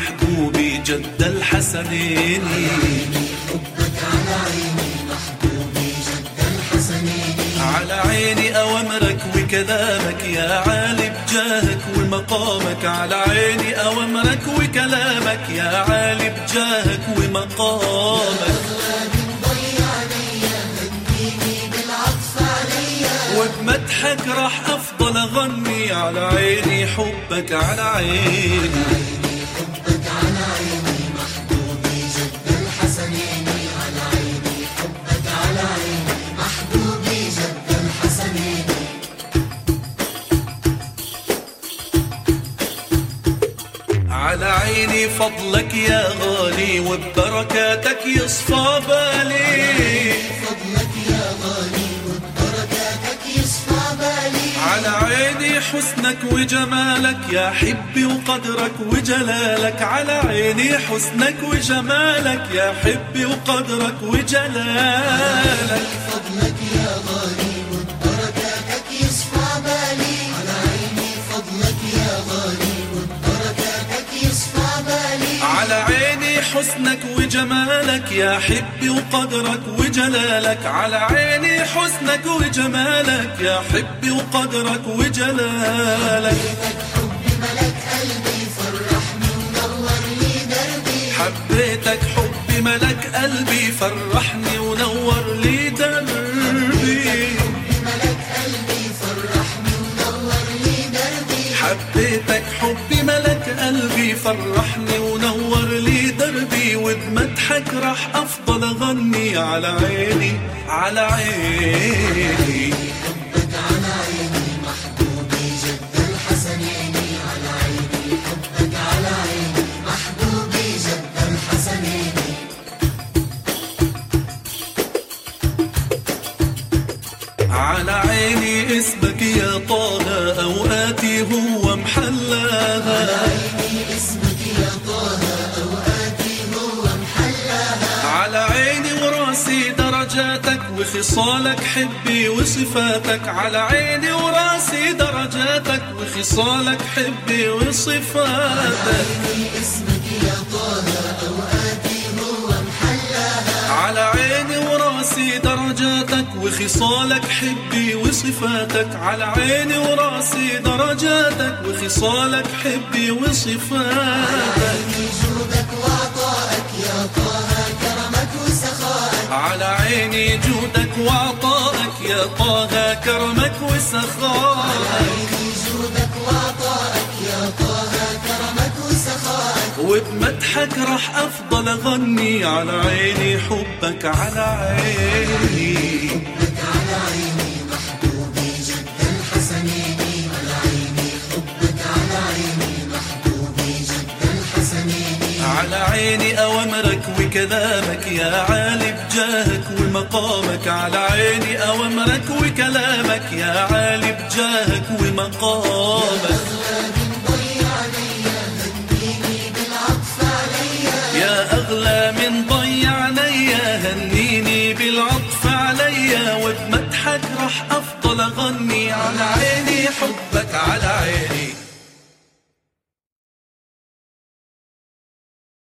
محبوبي جد الحسنين على عيني أوامرك وكلامك يا عالي بجاهك ومقامك على عيني أوامرك وكلامك يا عالي بجاهك ومقامك وبمدحك راح أفضل أغني على عيني حبك على عيني على عيني فضلك يا غالي وببركاتك يصفى بالي على عيني حسنك وجمالك يا حبي وقدرك وجلالك على عيني حسنك وجمالك يا حبي وقدرك وجلالك فضلك يا غالي وبركاتك يصفى بالي على عيني فضلك يا غالي وبركاتك يصفى بالي على عيني حسنك وجمالك يا حبي وقدرك وجلالك على عيني حسنك وجمالك يا حبي وقدرك وجلالك حبي ملك قلبي فرحني ونور لي دربي حبيتك حبي ملك قلبي فرحني ونور لي دربي ملك قلبي فرحني ونور لي دربي حبيتك حبي ملك قلبي فرحني ونور لي دربي وبمدحك راح افضل اغني على عيني على عيني حبك على عيني محبوبي جد الحسنين على عيني حبك على عيني محبوبي جد الحسنين على عيني اسمك يا طه اوقاتي هو محلاها عيني اسمك يا طه أوقاتي هو محلاها على عيني وراسي درجاتك وخصالك حبي وصفاتك على عيني وراسي درجاتك وخصالك حبي وصفاتك عيني اسمك يا طه أوقاتي هو محلاها على عيني وراسي درجاتك وخصالك حبي وصفاتك على عيني وراسي درجاتك وخصالك حبي وصفاتك جودك وعطائك يا طه كرمك وسخائك على عيني جودك وعطائك يا طه كرمك وسخائك جودك وعطائك يا طه كرمك وسخائك وبمدحك راح افضل اغني على عيني حبك على عيني حبك على عيني محبوبي جد الحسنين على عيني حبك على عيني محبوبي جد الحسنين على عيني أوامرك وكلامك يا عالي بجاهك ومقامك على عيني أوامرك وكلامك يا عالي بجاهك ومقامك يا أغلى من ضي عليا هنيني بالعطف عليا وبمدحك راح أفضل أغني على عيني حبك على